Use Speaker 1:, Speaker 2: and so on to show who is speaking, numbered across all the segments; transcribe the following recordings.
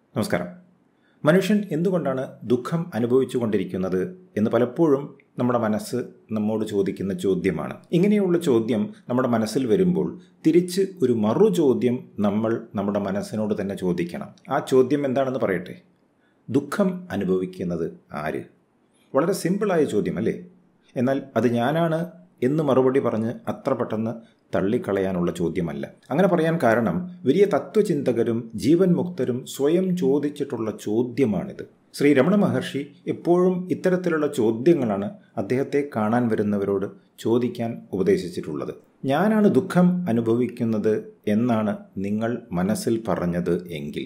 Speaker 1: നമസ്കാരം മനുഷ്യൻ എന്തുകൊണ്ടാണ് ദുഃഖം അനുഭവിച്ചു കൊണ്ടിരിക്കുന്നത് എന്ന് പലപ്പോഴും നമ്മുടെ മനസ്സ് നമ്മോട് ചോദിക്കുന്ന ചോദ്യമാണ് ഇങ്ങനെയുള്ള ചോദ്യം നമ്മുടെ മനസ്സിൽ വരുമ്പോൾ തിരിച്ച് ഒരു മറു ചോദ്യം നമ്മൾ നമ്മുടെ മനസ്സിനോട് തന്നെ ചോദിക്കണം ആ ചോദ്യം എന്താണെന്ന് പറയട്ടെ ദുഃഖം അനുഭവിക്കുന്നത് ആര് വളരെ സിമ്പിളായ ചോദ്യം അല്ലേ എന്നാൽ അത് ഞാനാണ് എന്ന് മറുപടി പറഞ്ഞ് അത്ര പെട്ടെന്ന് തള്ളിക്കളയാനുള്ള ചോദ്യമല്ല അങ്ങനെ പറയാൻ കാരണം വലിയ തത്വചിന്തകരും ജീവൻ മുക്തരും സ്വയം ചോദിച്ചിട്ടുള്ള ചോദ്യമാണിത് ശ്രീ രമണ മഹർഷി എപ്പോഴും ഇത്തരത്തിലുള്ള ചോദ്യങ്ങളാണ് അദ്ദേഹത്തെ കാണാൻ വരുന്നവരോട് ചോദിക്കാൻ ഉപദേശിച്ചിട്ടുള്ളത് ഞാനാണ് ദുഃഖം അനുഭവിക്കുന്നത് എന്നാണ് നിങ്ങൾ മനസ്സിൽ പറഞ്ഞത് എങ്കിൽ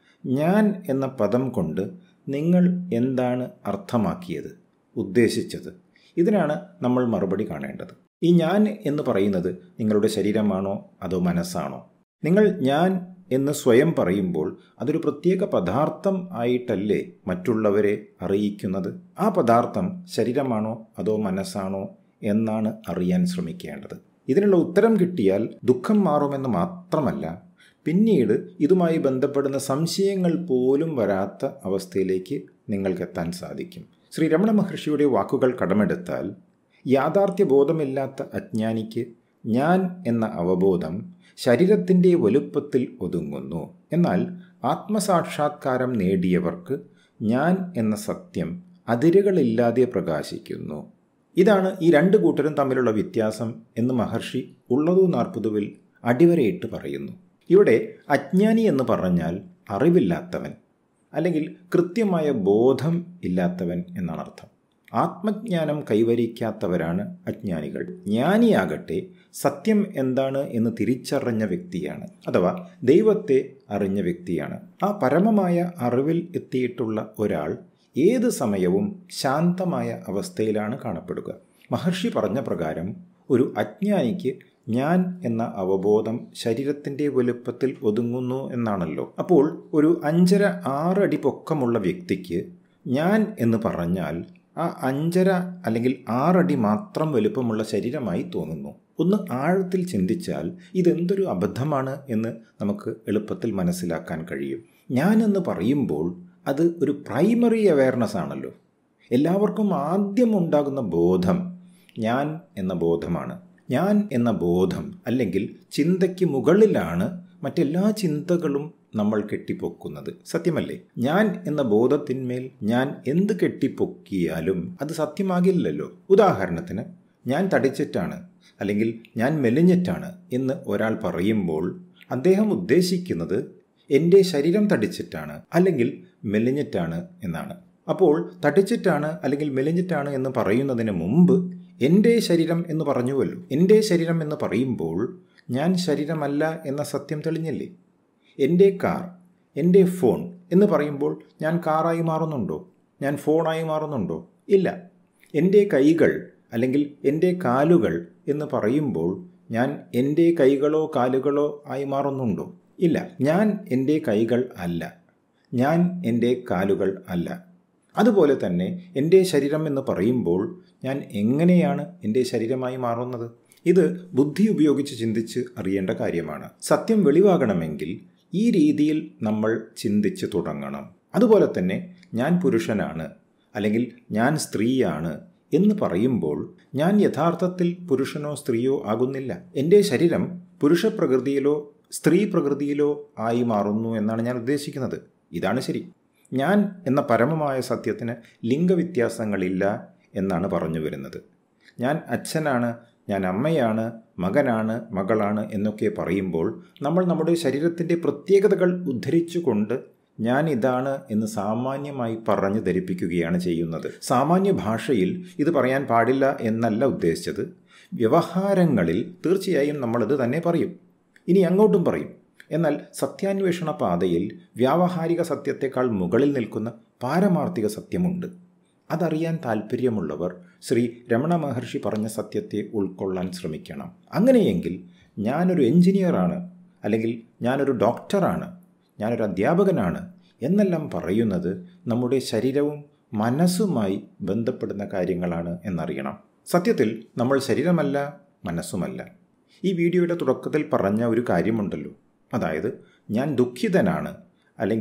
Speaker 1: ഞാൻ എന്ന പദം കൊണ്ട് നിങ്ങൾ എന്താണ് അർത്ഥമാക്കിയത് ഉദ്ദേശിച്ചത് ഇതിനാണ് നമ്മൾ മറുപടി കാണേണ്ടത് ഈ ഞാൻ എന്ന് പറയുന്നത് നിങ്ങളുടെ ശരീരമാണോ അതോ മനസ്സാണോ നിങ്ങൾ ഞാൻ എന്ന് സ്വയം പറയുമ്പോൾ അതൊരു പ്രത്യേക പദാർത്ഥം ആയിട്ടല്ലേ മറ്റുള്ളവരെ അറിയിക്കുന്നത് ആ പദാർത്ഥം ശരീരമാണോ അതോ മനസ്സാണോ എന്നാണ് അറിയാൻ ശ്രമിക്കേണ്ടത് ഇതിനുള്ള ഉത്തരം കിട്ടിയാൽ ദുഃഖം മാറുമെന്ന് മാത്രമല്ല പിന്നീട് ഇതുമായി ബന്ധപ്പെടുന്ന സംശയങ്ങൾ പോലും വരാത്ത അവസ്ഥയിലേക്ക് നിങ്ങൾക്കെത്താൻ സാധിക്കും ശ്രീ രമണ മഹർഷിയുടെ വാക്കുകൾ കടമെടുത്താൽ യാഥാർത്ഥ്യ ബോധമില്ലാത്ത അജ്ഞാനിക്ക് ഞാൻ എന്ന അവബോധം ശരീരത്തിൻ്റെ വലുപ്പത്തിൽ ഒതുങ്ങുന്നു എന്നാൽ ആത്മസാക്ഷാത്കാരം നേടിയവർക്ക് ഞാൻ എന്ന സത്യം അതിരുകളില്ലാതെ പ്രകാശിക്കുന്നു ഇതാണ് ഈ രണ്ട് കൂട്ടരും തമ്മിലുള്ള വ്യത്യാസം എന്ന് മഹർഷി ഉള്ളതു നാർപ്പതുവിൽ അടിവരയിട്ട് പറയുന്നു ഇവിടെ അജ്ഞാനി എന്ന് പറഞ്ഞാൽ അറിവില്ലാത്തവൻ അല്ലെങ്കിൽ കൃത്യമായ ബോധം ഇല്ലാത്തവൻ എന്നാണ് അർത്ഥം ആത്മജ്ഞാനം കൈവരിക്കാത്തവരാണ് അജ്ഞാനികൾ ജ്ഞാനിയാകട്ടെ സത്യം എന്താണ് എന്ന് തിരിച്ചറിഞ്ഞ വ്യക്തിയാണ് അഥവാ ദൈവത്തെ അറിഞ്ഞ വ്യക്തിയാണ് ആ പരമമായ അറിവിൽ എത്തിയിട്ടുള്ള ഒരാൾ ഏത് സമയവും ശാന്തമായ അവസ്ഥയിലാണ് കാണപ്പെടുക മഹർഷി പറഞ്ഞ പ്രകാരം ഒരു അജ്ഞാനിക്ക് ഞാൻ എന്ന അവബോധം ശരീരത്തിൻ്റെ വലുപ്പത്തിൽ ഒതുങ്ങുന്നു എന്നാണല്ലോ അപ്പോൾ ഒരു അഞ്ചര ആറടി പൊക്കമുള്ള വ്യക്തിക്ക് ഞാൻ എന്ന് പറഞ്ഞാൽ ആ അഞ്ചര അല്ലെങ്കിൽ ആറടി മാത്രം വലുപ്പമുള്ള ശരീരമായി തോന്നുന്നു ഒന്ന് ആഴത്തിൽ ചിന്തിച്ചാൽ ഇതെന്തൊരു അബദ്ധമാണ് എന്ന് നമുക്ക് എളുപ്പത്തിൽ മനസ്സിലാക്കാൻ കഴിയും ഞാൻ എന്ന് പറയുമ്പോൾ അത് ഒരു പ്രൈമറി അവയർനെസ് ആണല്ലോ എല്ലാവർക്കും ആദ്യം ഉണ്ടാകുന്ന ബോധം ഞാൻ എന്ന ബോധമാണ് ഞാൻ എന്ന ബോധം അല്ലെങ്കിൽ ചിന്തയ്ക്ക് മുകളിലാണ് മറ്റെല്ലാ ചിന്തകളും നമ്മൾ കെട്ടിപ്പൊക്കുന്നത് സത്യമല്ലേ ഞാൻ എന്ന ബോധത്തിന്മേൽ ഞാൻ എന്ത് കെട്ടിപ്പൊക്കിയാലും അത് സത്യമാകില്ലല്ലോ ഉദാഹരണത്തിന് ഞാൻ തടിച്ചിട്ടാണ് അല്ലെങ്കിൽ ഞാൻ മെലിഞ്ഞിട്ടാണ് എന്ന് ഒരാൾ പറയുമ്പോൾ അദ്ദേഹം ഉദ്ദേശിക്കുന്നത് എൻ്റെ ശരീരം തടിച്ചിട്ടാണ് അല്ലെങ്കിൽ മെലിഞ്ഞിട്ടാണ് എന്നാണ് അപ്പോൾ തടിച്ചിട്ടാണ് അല്ലെങ്കിൽ മെലിഞ്ഞിട്ടാണ് എന്ന് പറയുന്നതിന് മുമ്പ് എൻ്റെ ശരീരം എന്ന് പറഞ്ഞുവല്ലോ എൻ്റെ ശരീരം എന്ന് പറയുമ്പോൾ ഞാൻ ശരീരമല്ല എന്ന സത്യം തെളിഞ്ഞില്ലേ എൻ്റെ കാർ എൻ്റെ ഫോൺ എന്ന് പറയുമ്പോൾ ഞാൻ കാറായി മാറുന്നുണ്ടോ ഞാൻ ഫോണായി മാറുന്നുണ്ടോ ഇല്ല എൻ്റെ കൈകൾ അല്ലെങ്കിൽ എൻ്റെ കാലുകൾ എന്ന് പറയുമ്പോൾ ഞാൻ എൻ്റെ കൈകളോ കാലുകളോ ആയി മാറുന്നുണ്ടോ ഇല്ല ഞാൻ എൻ്റെ കൈകൾ അല്ല ഞാൻ എൻ്റെ കാലുകൾ അല്ല അതുപോലെ തന്നെ എൻ്റെ ശരീരം എന്ന് പറയുമ്പോൾ ഞാൻ എങ്ങനെയാണ് എൻ്റെ ശരീരമായി മാറുന്നത് ഇത് ബുദ്ധി ഉപയോഗിച്ച് ചിന്തിച്ച് അറിയേണ്ട കാര്യമാണ് സത്യം വെളിവാകണമെങ്കിൽ ഈ രീതിയിൽ നമ്മൾ ചിന്തിച്ച് തുടങ്ങണം അതുപോലെ തന്നെ ഞാൻ പുരുഷനാണ് അല്ലെങ്കിൽ ഞാൻ സ്ത്രീയാണ് എന്ന് പറയുമ്പോൾ ഞാൻ യഥാർത്ഥത്തിൽ പുരുഷനോ സ്ത്രീയോ ആകുന്നില്ല എൻ്റെ ശരീരം പുരുഷ പ്രകൃതിയിലോ സ്ത്രീ പ്രകൃതിയിലോ ആയി മാറുന്നു എന്നാണ് ഞാൻ ഉദ്ദേശിക്കുന്നത് ഇതാണ് ശരി ഞാൻ എന്ന പരമമായ സത്യത്തിന് ലിംഗവ്യത്യാസങ്ങളില്ല എന്നാണ് പറഞ്ഞു വരുന്നത് ഞാൻ അച്ഛനാണ് ഞാൻ അമ്മയാണ് മകനാണ് മകളാണ് എന്നൊക്കെ പറയുമ്പോൾ നമ്മൾ നമ്മുടെ ശരീരത്തിൻ്റെ പ്രത്യേകതകൾ ഉദ്ധരിച്ചുകൊണ്ട് ഞാൻ ഇതാണ് എന്ന് സാമാന്യമായി പറഞ്ഞു ധരിപ്പിക്കുകയാണ് ചെയ്യുന്നത് സാമാന്യ ഭാഷയിൽ ഇത് പറയാൻ പാടില്ല എന്നല്ല ഉദ്ദേശിച്ചത് വ്യവഹാരങ്ങളിൽ തീർച്ചയായും നമ്മളിത് തന്നെ പറയും ഇനി അങ്ങോട്ടും പറയും എന്നാൽ സത്യാന്വേഷണ പാതയിൽ വ്യാവഹാരിക സത്യത്തെക്കാൾ മുകളിൽ നിൽക്കുന്ന പാരമാർത്ഥിക സത്യമുണ്ട് അതറിയാൻ താല്പര്യമുള്ളവർ ശ്രീ രമണ മഹർഷി പറഞ്ഞ സത്യത്തെ ഉൾക്കൊള്ളാൻ ശ്രമിക്കണം അങ്ങനെയെങ്കിൽ ഞാനൊരു എഞ്ചിനീയറാണ് അല്ലെങ്കിൽ ഞാനൊരു ഡോക്ടറാണ് ഞാനൊരു അധ്യാപകനാണ് എന്നെല്ലാം പറയുന്നത് നമ്മുടെ ശരീരവും മനസ്സുമായി ബന്ധപ്പെടുന്ന കാര്യങ്ങളാണ് എന്നറിയണം സത്യത്തിൽ നമ്മൾ ശരീരമല്ല മനസ്സുമല്ല ഈ വീഡിയോയുടെ തുടക്കത്തിൽ പറഞ്ഞ ഒരു കാര്യമുണ്ടല്ലോ അതായത് ഞാൻ ദുഃഖിതനാണ് അല്ലെങ്കിൽ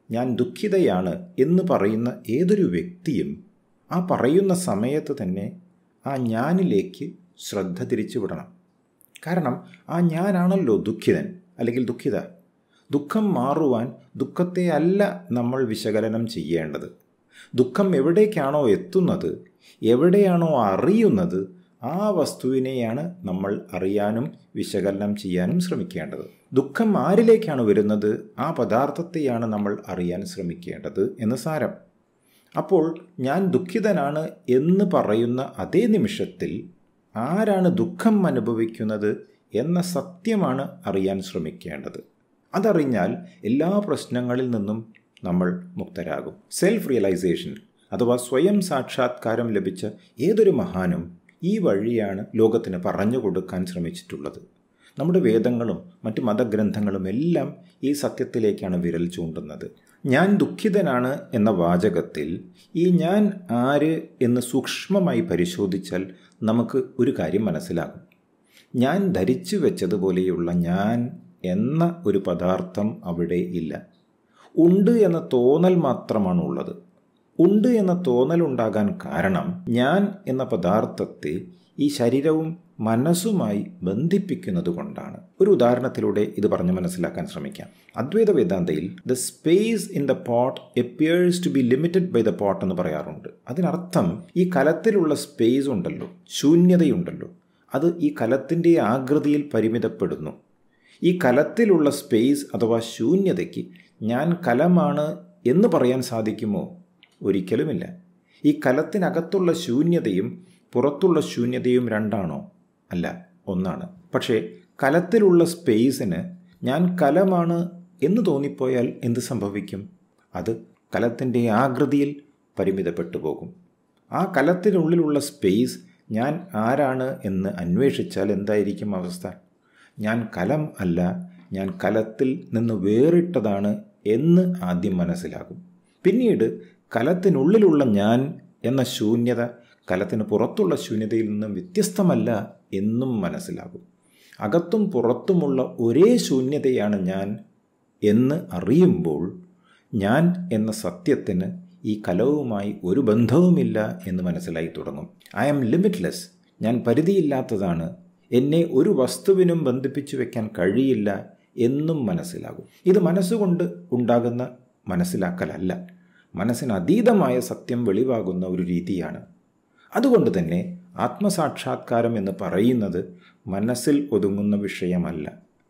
Speaker 1: ഞാൻ ദുഃഖിതയാണ് എന്ന് പറയുന്ന ഏതൊരു വ്യക്തിയും ആ പറയുന്ന സമയത്ത് തന്നെ ആ ഞാനിലേക്ക് ശ്രദ്ധ തിരിച്ചു വിടണം കാരണം ആ ഞാനാണല്ലോ ദുഃഖിതൻ അല്ലെങ്കിൽ ദുഃഖിത ദുഃഖം മാറുവാൻ ദുഃഖത്തെ അല്ല നമ്മൾ വിശകലനം ചെയ്യേണ്ടത് ദുഃഖം എവിടേക്കാണോ എത്തുന്നത് എവിടെയാണോ അറിയുന്നത് ആ വസ്തുവിനെയാണ് നമ്മൾ അറിയാനും വിശകലനം ചെയ്യാനും ശ്രമിക്കേണ്ടത് ദുഃഖം ആരിലേക്കാണ് വരുന്നത് ആ പദാർത്ഥത്തെയാണ് നമ്മൾ അറിയാൻ ശ്രമിക്കേണ്ടത് എന്ന് സാരം അപ്പോൾ ഞാൻ ദുഃഖിതനാണ് എന്ന് പറയുന്ന അതേ നിമിഷത്തിൽ ആരാണ് ദുഃഖം അനുഭവിക്കുന്നത് എന്ന സത്യമാണ് അറിയാൻ ശ്രമിക്കേണ്ടത് അതറിഞ്ഞാൽ എല്ലാ പ്രശ്നങ്ങളിൽ നിന്നും നമ്മൾ മുക്തരാകും സെൽഫ് റിയലൈസേഷൻ അഥവാ സ്വയം സാക്ഷാത്കാരം ലഭിച്ച ഏതൊരു മഹാനും ഈ വഴിയാണ് ലോകത്തിന് പറഞ്ഞു കൊടുക്കാൻ ശ്രമിച്ചിട്ടുള്ളത് നമ്മുടെ വേദങ്ങളും മറ്റ് മതഗ്രന്ഥങ്ങളും എല്ലാം ഈ സത്യത്തിലേക്കാണ് വിരൽ ചൂണ്ടുന്നത് ഞാൻ ദുഃഖിതനാണ് എന്ന വാചകത്തിൽ ഈ ഞാൻ ആര് എന്ന് സൂക്ഷ്മമായി പരിശോധിച്ചാൽ നമുക്ക് ഒരു കാര്യം മനസ്സിലാകും ഞാൻ ധരിച്ചു വെച്ചതുപോലെയുള്ള ഞാൻ എന്ന ഒരു പദാർത്ഥം അവിടെ ഇല്ല ഉണ്ട് എന്ന തോന്നൽ മാത്രമാണ് ഉള്ളത് ഉണ്ട് എന്ന തോന്നലുണ്ടാകാൻ കാരണം ഞാൻ എന്ന പദാർത്ഥത്തെ ഈ ശരീരവും മനസ്സുമായി ബന്ധിപ്പിക്കുന്നത് കൊണ്ടാണ് ഒരു ഉദാഹരണത്തിലൂടെ ഇത് പറഞ്ഞ് മനസ്സിലാക്കാൻ ശ്രമിക്കാം അദ്വൈത വേദാന്തയിൽ the space in the pot appears to be limited by the pot എന്ന് പറയാറുണ്ട് അതിനർത്ഥം ഈ കലത്തിലുള്ള സ്പേസ് ഉണ്ടല്ലോ ശൂന്യതയുണ്ടല്ലോ അത് ഈ കലത്തിൻ്റെ ആകൃതിയിൽ പരിമിതപ്പെടുന്നു ഈ കലത്തിലുള്ള സ്പേസ് അഥവാ ശൂന്യതയ്ക്ക് ഞാൻ കലമാണ് എന്ന് പറയാൻ സാധിക്കുമോ ഒരിക്കലുമില്ല ഈ കലത്തിനകത്തുള്ള ശൂന്യതയും പുറത്തുള്ള ശൂന്യതയും രണ്ടാണോ അല്ല ഒന്നാണ് പക്ഷേ കലത്തിലുള്ള സ്പേസിന് ഞാൻ കലമാണ് എന്ന് തോന്നിപ്പോയാൽ എന്ത് സംഭവിക്കും അത് കലത്തിൻ്റെ ആകൃതിയിൽ പരിമിതപ്പെട്ടു പോകും ആ കലത്തിനുള്ളിലുള്ള സ്പേസ് ഞാൻ ആരാണ് എന്ന് അന്വേഷിച്ചാൽ എന്തായിരിക്കും അവസ്ഥ ഞാൻ കലം അല്ല ഞാൻ കലത്തിൽ നിന്ന് വേറിട്ടതാണ് എന്ന് ആദ്യം മനസ്സിലാകും പിന്നീട് കലത്തിനുള്ളിലുള്ള ഞാൻ എന്ന ശൂന്യത കലത്തിന് പുറത്തുള്ള ശൂന്യതയിൽ നിന്നും വ്യത്യസ്തമല്ല എന്നും മനസ്സിലാകും അകത്തും പുറത്തുമുള്ള ഒരേ ശൂന്യതയാണ് ഞാൻ എന്ന് അറിയുമ്പോൾ ഞാൻ എന്ന സത്യത്തിന് ഈ കലവുമായി ഒരു ബന്ധവുമില്ല എന്ന് മനസ്സിലായി തുടങ്ങും ഐ ആം ലിമിറ്റ്ലെസ് ഞാൻ പരിധിയില്ലാത്തതാണ് എന്നെ ഒരു വസ്തുവിനും ബന്ധിപ്പിച്ചു വെക്കാൻ കഴിയില്ല എന്നും മനസ്സിലാകും ഇത് മനസ്സുകൊണ്ട് ഉണ്ടാകുന്ന മനസ്സിലാക്കലല്ല മനസ്സിന് അതീതമായ സത്യം വെളിവാകുന്ന ഒരു രീതിയാണ് അതുകൊണ്ട് തന്നെ ആത്മസാക്ഷാത്കാരം എന്ന് പറയുന്നത് മനസ്സിൽ ഒതുങ്ങുന്ന വിഷയമല്ല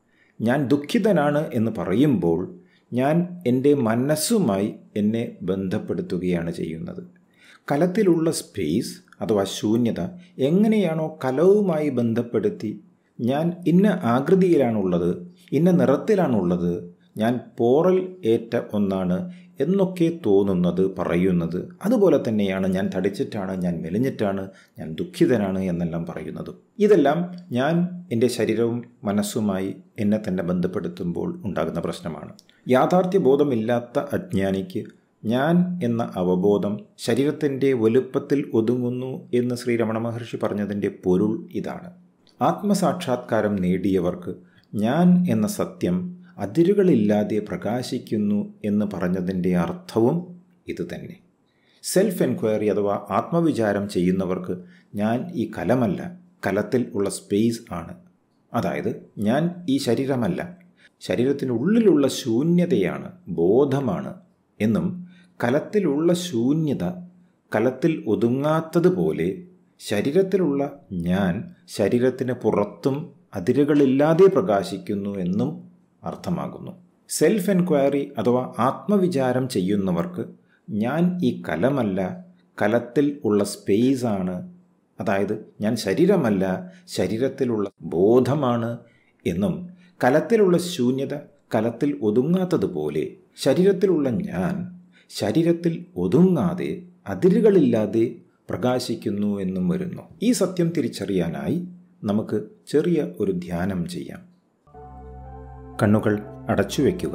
Speaker 1: ഞാൻ ദുഃഖിതനാണ് എന്ന് പറയുമ്പോൾ ഞാൻ എൻ്റെ മനസ്സുമായി എന്നെ ബന്ധപ്പെടുത്തുകയാണ് ചെയ്യുന്നത് കലത്തിലുള്ള സ്പേസ് അഥവാ ശൂന്യത എങ്ങനെയാണോ കലവുമായി ബന്ധപ്പെടുത്തി ഞാൻ ഇന്ന ആകൃതിയിലാണുള്ളത് ഇന്ന നിറത്തിലാണുള്ളത് ഞാൻ പോറൽ ഏറ്റ ഒന്നാണ് എന്നൊക്കെ തോന്നുന്നത് പറയുന്നത് അതുപോലെ തന്നെയാണ് ഞാൻ തടിച്ചിട്ടാണ് ഞാൻ മെലിഞ്ഞിട്ടാണ് ഞാൻ ദുഃഖിതനാണ് എന്നെല്ലാം പറയുന്നതും ഇതെല്ലാം ഞാൻ എൻ്റെ ശരീരവും മനസ്സുമായി എന്നെ തന്നെ ബന്ധപ്പെടുത്തുമ്പോൾ ഉണ്ടാകുന്ന പ്രശ്നമാണ് യാഥാർത്ഥ്യ ബോധമില്ലാത്ത അജ്ഞാനിക്ക് ഞാൻ എന്ന അവബോധം ശരീരത്തിൻ്റെ വലുപ്പത്തിൽ ഒതുങ്ങുന്നു എന്ന് ശ്രീരമണ മഹർഷി പറഞ്ഞതിൻ്റെ പൊരുൾ ഇതാണ് ആത്മസാക്ഷാത്കാരം നേടിയവർക്ക് ഞാൻ എന്ന സത്യം അതിരുകളില്ലാതെ പ്രകാശിക്കുന്നു എന്ന് പറഞ്ഞതിൻ്റെ അർത്ഥവും ഇതുതന്നെ സെൽഫ് എൻക്വയറി അഥവാ ആത്മവിചാരം ചെയ്യുന്നവർക്ക് ഞാൻ ഈ കലമല്ല കലത്തിൽ ഉള്ള സ്പേസ് ആണ് അതായത് ഞാൻ ഈ ശരീരമല്ല ശരീരത്തിനുള്ളിലുള്ള ശൂന്യതയാണ് ബോധമാണ് എന്നും കലത്തിലുള്ള ശൂന്യത കലത്തിൽ ഒതുങ്ങാത്തതുപോലെ ശരീരത്തിലുള്ള ഞാൻ ശരീരത്തിന് പുറത്തും അതിരുകളില്ലാതെ പ്രകാശിക്കുന്നു എന്നും അർത്ഥമാകുന്നു സെൽഫ് എൻക്വയറി അഥവാ ആത്മവിചാരം ചെയ്യുന്നവർക്ക് ഞാൻ ഈ കലമല്ല കലത്തിൽ ഉള്ള സ്പേസ് ആണ് അതായത് ഞാൻ ശരീരമല്ല ശരീരത്തിലുള്ള ബോധമാണ് എന്നും കലത്തിലുള്ള ശൂന്യത കലത്തിൽ ഒതുങ്ങാത്തതുപോലെ ശരീരത്തിലുള്ള ഞാൻ ശരീരത്തിൽ ഒതുങ്ങാതെ അതിരുകളില്ലാതെ പ്രകാശിക്കുന്നു എന്നും വരുന്നു ഈ സത്യം തിരിച്ചറിയാനായി നമുക്ക് ചെറിയ ഒരു ധ്യാനം ചെയ്യാം കണ്ണുകൾ അടച്ചു വയ്ക്കുക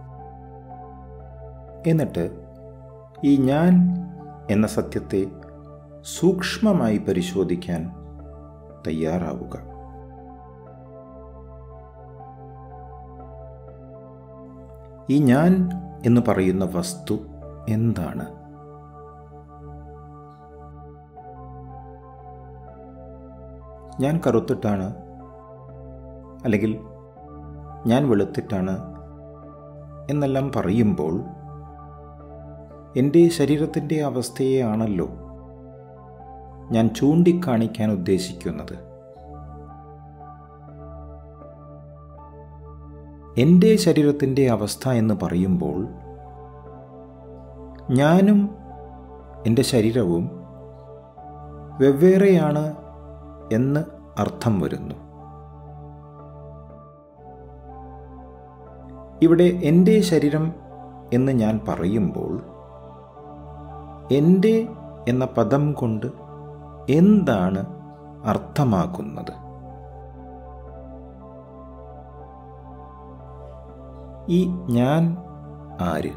Speaker 1: എന്നിട്ട് ഈ ഞാൻ എന്ന സത്യത്തെ സൂക്ഷ്മമായി പരിശോധിക്കാൻ തയ്യാറാവുക ഈ ഞാൻ എന്ന് പറയുന്ന വസ്തു എന്താണ് ഞാൻ കറുത്തിട്ടാണ് അല്ലെങ്കിൽ ഞാൻ വെളുത്തിട്ടാണ് എന്നെല്ലാം പറയുമ്പോൾ എൻ്റെ ശരീരത്തിൻ്റെ അവസ്ഥയെയാണല്ലോ ഞാൻ ചൂണ്ടിക്കാണിക്കാൻ ഉദ്ദേശിക്കുന്നത് എൻ്റെ ശരീരത്തിൻ്റെ അവസ്ഥ എന്ന് പറയുമ്പോൾ ഞാനും എൻ്റെ ശരീരവും വെവ്വേറെയാണ് എന്ന് അർത്ഥം വരുന്നു ഇവിടെ എൻ്റെ ശരീരം എന്ന് ഞാൻ പറയുമ്പോൾ എൻ്റെ എന്ന പദം കൊണ്ട് എന്താണ് അർത്ഥമാക്കുന്നത് ഈ ഞാൻ ആര്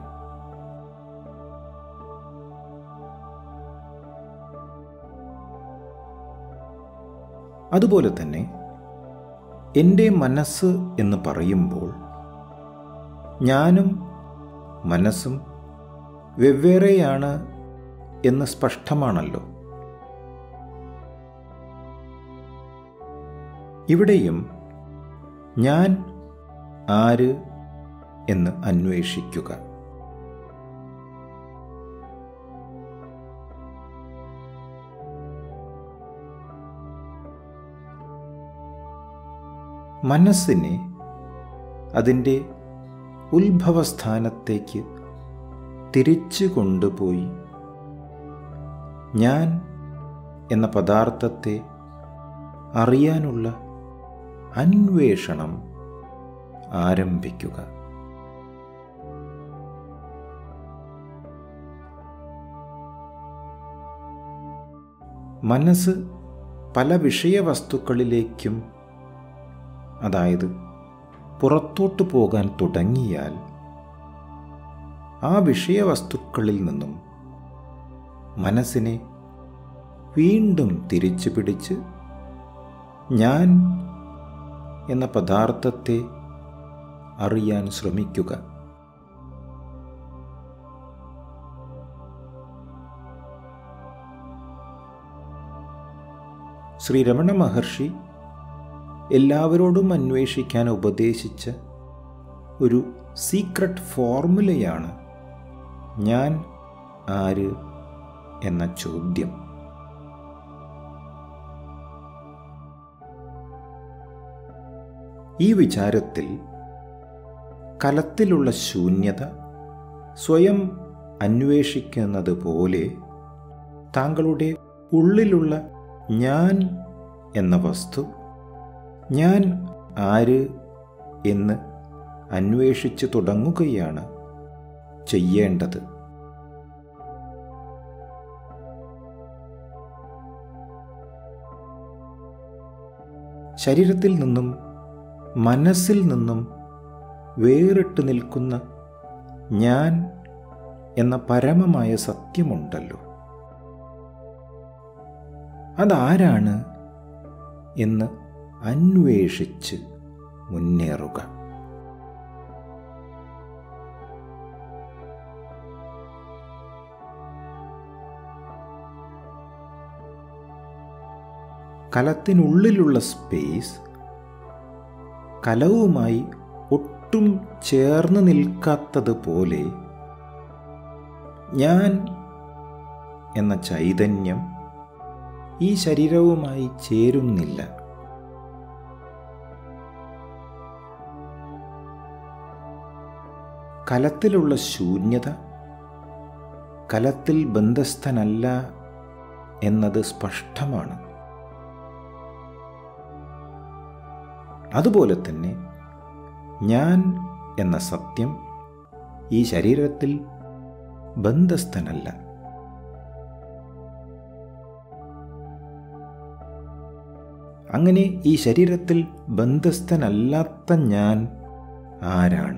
Speaker 1: അതുപോലെ തന്നെ എൻ്റെ മനസ്സ് എന്ന് പറയുമ്പോൾ ഞാനും മനസ്സും വെവ്വേറെയാണ് എന്ന് സ്പഷ്ടമാണല്ലോ ഇവിടെയും ഞാൻ ആര് എന്ന് അന്വേഷിക്കുക മനസ്സിനെ അതിൻ്റെ ഉത്ഭവസ്ഥാനത്തേക്ക് തിരിച്ചു കൊണ്ടുപോയി ഞാൻ എന്ന പദാർത്ഥത്തെ അറിയാനുള്ള അന്വേഷണം ആരംഭിക്കുക മനസ്സ് പല വിഷയവസ്തുക്കളിലേക്കും അതായത് പുറത്തോട്ട് പോകാൻ തുടങ്ങിയാൽ ആ വിഷയവസ്തുക്കളിൽ നിന്നും മനസ്സിനെ വീണ്ടും തിരിച്ചു പിടിച്ച് ഞാൻ എന്ന പദാർത്ഥത്തെ അറിയാൻ ശ്രമിക്കുക ശ്രീ രമണ മഹർഷി എല്ലാവരോടും അന്വേഷിക്കാൻ ഉപദേശിച്ച ഒരു സീക്രട്ട് ഫോർമുലയാണ് ഞാൻ ആര് എന്ന ചോദ്യം ഈ വിചാരത്തിൽ കലത്തിലുള്ള ശൂന്യത സ്വയം അന്വേഷിക്കുന്നത് പോലെ താങ്കളുടെ ഉള്ളിലുള്ള ഞാൻ എന്ന വസ്തു ഞാൻ ആര് എന്ന് അന്വേഷിച്ചു തുടങ്ങുകയാണ് ചെയ്യേണ്ടത് ശരീരത്തിൽ നിന്നും മനസ്സിൽ നിന്നും വേറിട്ട് നിൽക്കുന്ന ഞാൻ എന്ന പരമമായ സത്യമുണ്ടല്ലോ അതാരാണ് എന്ന് അന്വേഷിച്ച് മുന്നേറുക കലത്തിനുള്ളിലുള്ള സ്പേസ് കലവുമായി ഒട്ടും ചേർന്ന് നിൽക്കാത്തതുപോലെ ഞാൻ എന്ന ചൈതന്യം ഈ ശരീരവുമായി ചേരുന്നില്ല കലത്തിലുള്ള ശൂന്യത കലത്തിൽ ബന്ധസ്ഥനല്ല എന്നത് സ്പഷ്ടമാണ് അതുപോലെ തന്നെ ഞാൻ എന്ന സത്യം ഈ ശരീരത്തിൽ ബന്ധസ്ഥനല്ല അങ്ങനെ ഈ ശരീരത്തിൽ ബന്ധസ്ഥനല്ലാത്ത ഞാൻ ആരാണ്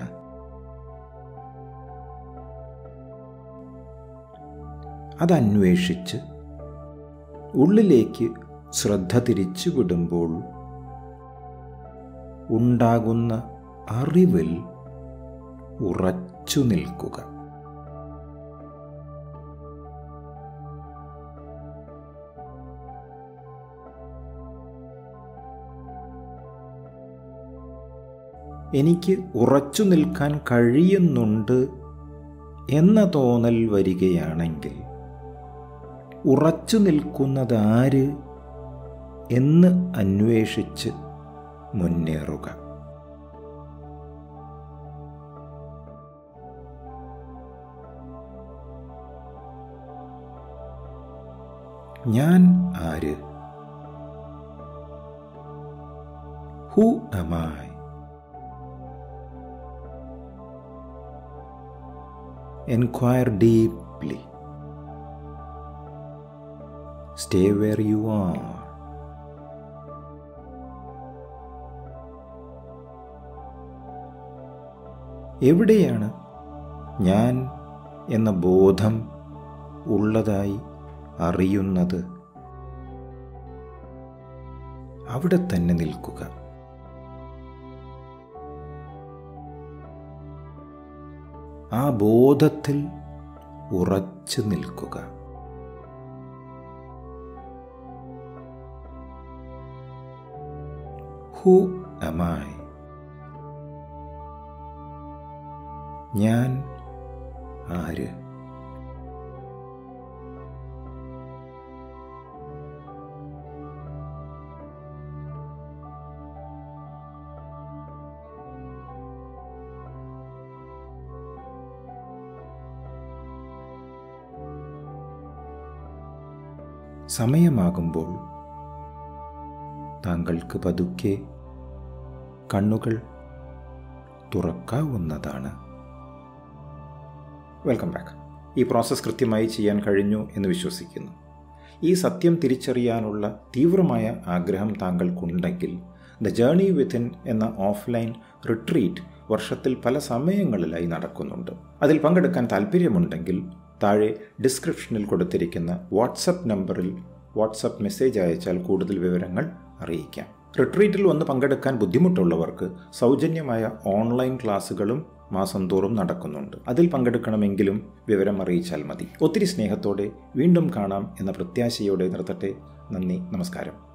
Speaker 1: അതന്വേഷിച്ച് ഉള്ളിലേക്ക് ശ്രദ്ധ തിരിച്ചുവിടുമ്പോൾ ഉണ്ടാകുന്ന അറിവിൽ ഉറച്ചു നിൽക്കുക എനിക്ക് ഉറച്ചു നിൽക്കാൻ കഴിയുന്നുണ്ട് എന്ന തോന്നൽ വരികയാണെങ്കിൽ ഉറച്ചു നിൽക്കുന്നത് ആര് എന്ന് അന്വേഷിച്ച് മുന്നേറുക ഞാൻ ആര് who am I Enquire deeply. Stay where you are. എവിടെയാണ് ഞാൻ എന്ന ബോധം ഉള്ളതായി അറിയുന്നത് അവിടെ തന്നെ നിൽക്കുക ആ ബോധത്തിൽ ഉറച്ചു നിൽക്കുക ഹു അമായി ഞാൻ ആര് സമയമാകുമ്പോൾ താങ്കൾക്ക് പതുക്കെ കണ്ണുകൾ തുറക്കാവുന്നതാണ് വെൽക്കം ബാക്ക് ഈ പ്രോസസ്സ് കൃത്യമായി ചെയ്യാൻ കഴിഞ്ഞു എന്ന് വിശ്വസിക്കുന്നു ഈ സത്യം തിരിച്ചറിയാനുള്ള തീവ്രമായ ആഗ്രഹം താങ്കൾക്കുണ്ടെങ്കിൽ ദ ജേണി വിത്തിൻ എന്ന ഓഫ്ലൈൻ റിട്രീറ്റ് വർഷത്തിൽ പല സമയങ്ങളിലായി നടക്കുന്നുണ്ട് അതിൽ പങ്കെടുക്കാൻ താല്പര്യമുണ്ടെങ്കിൽ താഴെ ഡിസ്ക്രിപ്ഷനിൽ കൊടുത്തിരിക്കുന്ന വാട്സപ്പ് നമ്പറിൽ വാട്സപ്പ് മെസ്സേജ് അയച്ചാൽ കൂടുതൽ വിവരങ്ങൾ അറിയിക്കാം റിട്രീറ്റിൽ വന്ന് പങ്കെടുക്കാൻ ബുദ്ധിമുട്ടുള്ളവർക്ക് സൗജന്യമായ ഓൺലൈൻ ക്ലാസ്സുകളും മാസം തോറും നടക്കുന്നുണ്ട് അതിൽ പങ്കെടുക്കണമെങ്കിലും വിവരം അറിയിച്ചാൽ മതി ഒത്തിരി സ്നേഹത്തോടെ വീണ്ടും കാണാം എന്ന പ്രത്യാശയോടെ നിർത്തട്ടെ നന്ദി നമസ്കാരം